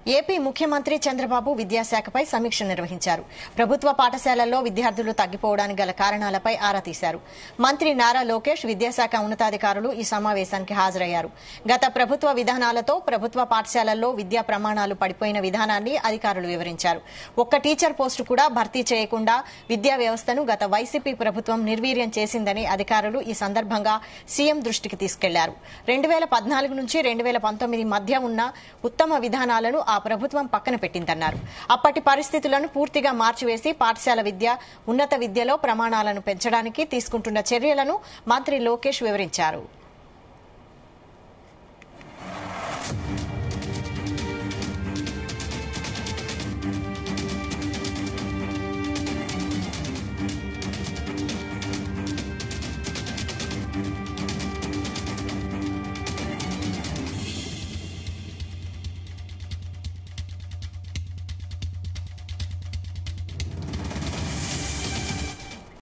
AP ముఖ్యమంత్రి చంద్రబాబు విద్యాశాఖపై సమీక్ష నిర్వహించారు ప్రభుత్వ పాఠశాలల్లో విద్యార్థులు తగ్గిపోవడానికి గల కారణాలపై ఆరా తీశారు మంత్రి నారా లోకేష్ విద్యాశాఖ ఉన్నతాధికారులు ఈ సమావేశానికి హాజరయ్యారు గత ప్రభుత్వ విధానాలతో ప్రభుత్వ పాఠశాలల్లో విద్యా ప్రమాణాలు పడిపోయిన విధానాన్ని అధికారులు వివరించారు ఒక్క టీచర్ పోస్టు కూడా భర్తీ చేయకుండా విద్యా వ్యవస్థను గత వైసీపీ ప్రభుత్వం నిర్వీర్యం చేసిందని అధికారులు ఈ సందర్భంగా సీఎం దృష్టికి తీసుకెళ్లారు రెండు వేల పద్నాలుగు నుంచి రెండు వేల పంతొమ్మిది మధ్య ఉన్న ఉత్తమ విధానాలను ఆ ప్రభుత్వం పక్కన పెట్టిందన్నారు అప్పటి పరిస్థితులను పూర్తిగా మార్చివేసి పాఠశాల విద్య ఉన్నత విద్యలో ప్రమాణాలను పెంచడానికి తీసుకుంటున్న చర్యలను మంత్రి లోకేష్ వివరించారు